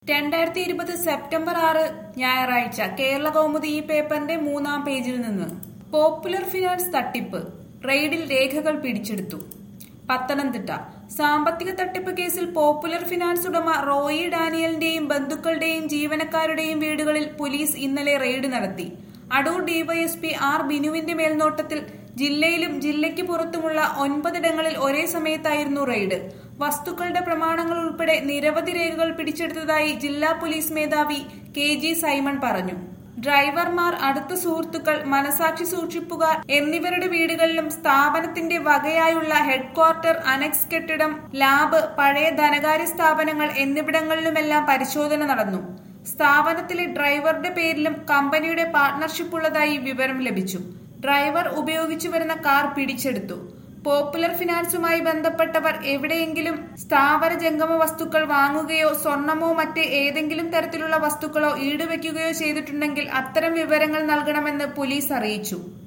രണ്ടായിരത്തി ഇരുപത് സെപ്റ്റംബർ ആറ് ഞായറാഴ്ച കേരള കൗമുദി ഈ പേപ്പറിന്റെ മൂന്നാം പേജിൽ നിന്ന് പോപ്പുലർ ഫിനാൻസ് തട്ടിപ്പ് റെയ്ഡിൽ രേഖകൾ പിടിച്ചെടുത്തു പത്തനംതിട്ട സാമ്പത്തിക തട്ടിപ്പ് കേസിൽ പോപ്പുലർ ഫിനാൻസ് ഉടമ റോയി ഡാനിയലിന്റെയും ബന്ധുക്കളുടെയും ജീവനക്കാരുടെയും വീടുകളിൽ പോലീസ് ഇന്നലെ റെയ്ഡ് നടത്തി അടൂർ ഡിവൈഎസ്പി ആർ ബിനുവിന്റെ മേൽനോട്ടത്തിൽ ജില്ലയിലും ജില്ലയ്ക്ക് പുറത്തുമുള്ള ഒൻപതിടങ്ങളിൽ ഒരേ സമയത്തായിരുന്നു റെയ്ഡ് വസ്തുക്കളുടെ പ്രമാണങ്ങൾ ഉൾപ്പെടെ നിരവധി രേഖകൾ പിടിച്ചെടുത്തതായി ജില്ലാ പോലീസ് മേധാവി കെ ജി സൈമൺ പറഞ്ഞു ഡ്രൈവർമാർ അടുത്ത സുഹൃത്തുക്കൾ മനസാക്ഷി സൂക്ഷിപ്പുകാർ എന്നിവരുടെ വീടുകളിലും സ്ഥാപനത്തിന്റെ വകയായുള്ള ഹെഡ്ക്വാർട്ടർ അനക്സ് കെട്ടിടം ലാബ് പഴയ ധനകാര്യ സ്ഥാപനങ്ങൾ എന്നിവിടങ്ങളിലുമെല്ലാം പരിശോധന നടന്നു സ്ഥാപനത്തിലെ ഡ്രൈവറുടെ പേരിലും കമ്പനിയുടെ പാർട്ണർഷിപ്പ് ഉള്ളതായി വിവരം ലഭിച്ചു ഡ്രൈവർ ഉപയോഗിച്ചു വരുന്ന കാർ പിടിച്ചെടുത്തു പോപ്പുലർ ഫിനാൻസുമായി ബന്ധപ്പെട്ടവർ എവിടെയെങ്കിലും സ്ഥാവര ജംഗമ വസ്തുക്കൾ വാങ്ങുകയോ സ്വർണമോ മറ്റ് ഏതെങ്കിലും തരത്തിലുള്ള വസ്തുക്കളോ ഈടുവെക്കുകയോ ചെയ്തിട്ടുണ്ടെങ്കിൽ അത്തരം വിവരങ്ങൾ നൽകണമെന്ന് പോലീസ് അറിയിച്ചു